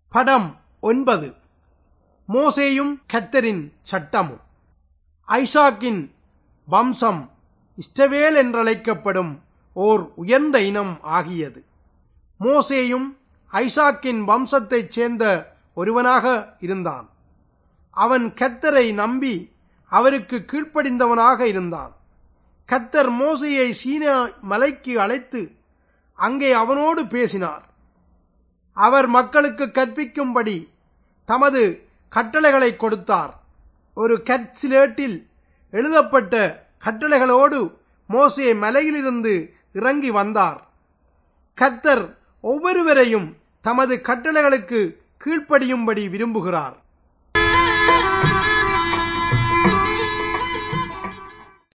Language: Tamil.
படம் ஒன்பது மோசேயும் கத்தரின் சட்டமும் ஐசாக்கின் வம்சம் இஸ்டவேல் என்றழைக்கப்படும் ஓர் உயர்ந்த இனம் ஆகியது மோசேயும் ஐசாக்கின் வம்சத்தைச் சேர்ந்த ஒருவனாக இருந்தான் அவன் கத்தரை நம்பி அவருக்கு கீழ்ப்படிந்தவனாக இருந்தான் கத்தர் மோசையை சீனா மலைக்கு அழைத்து அங்கே அவனோடு பேசினார் அவர் மக்களுக்கு கற்பிக்கும்படி தமது கட்டளைகளை கொடுத்தார் ஒரு கட்சிலேட்டில் எழுதப்பட்ட கட்டளைகளோடு மோசே மலையிலிருந்து இறங்கி வந்தார் கத்தர் ஒவ்வொருவரையும் தமது கட்டளைகளுக்கு கீழ்ப்படியும்படி விரும்புகிறார்